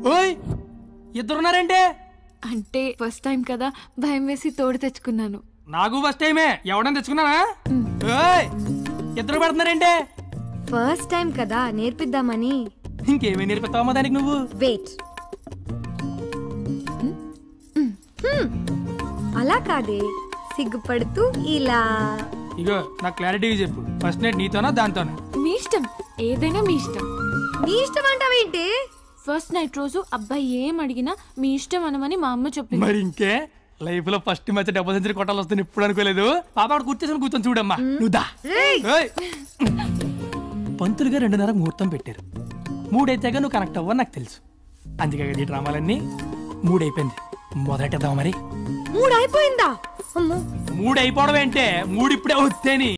ఓయ్ ఇద్దరున్నారంటే అంటే first time కదా భయం వేసి తోడు తెచ్చుకున్నాను నాకు ఫస్ట్ టైమే ఎవడని తెచ్చుకున్నానా ఓయ్ ఇద్దరు పడుతున్నారంటే ఫస్ట్ టైం కదా నేర్పిద్దామని ఇంకేమీ నేర్పిస్తావమ్మా దానికి నువ్వు వెయిట్ అలా కాదే సిగ్గుపడుతూ ఇలా ఇగో నాకు క్లారిటీగా చెప్పు ఫస్ట్ నైట్ నీతోనా దాంతోనా మీ ఇష్టం ఏదైనా మీ ఇష్టం నీ ఇష్టం అంటావేంటి ఫస్ట్ నైట్ రోజు అబ్బాయి ఏం అడిగినా మీ ఇష్టం అనమని మా అమ్మ చెప్పింది మరి ఇంకే లైఫ్ లో ఫస్ట్ మ్యాచ్ డబ్బు సెంచరీ కొట్టాలి వస్తుంది ఇప్పుడు అనుకోలేదు పాప అక్కడ కూర్చొని కూర్చొని చూడమ్మా నువ్వు దా రేయ్! ఓయ్. పంతులుగా రెండున్నర ముహూర్తం పెట్టారు మూడైతేగా నువ్వు కనెక్ట్ అవ్వని నాకు తెలుసు అందుకే కదా ఈ డ్రామాలన్నీ మూడైపోయింది మొదలెట్టేద్దాం మరి మూడు అయిపోయిందా అమ్మో మూడు అయిపోవడం ఏంటే మూడు ఇప్పుడే వస్తేని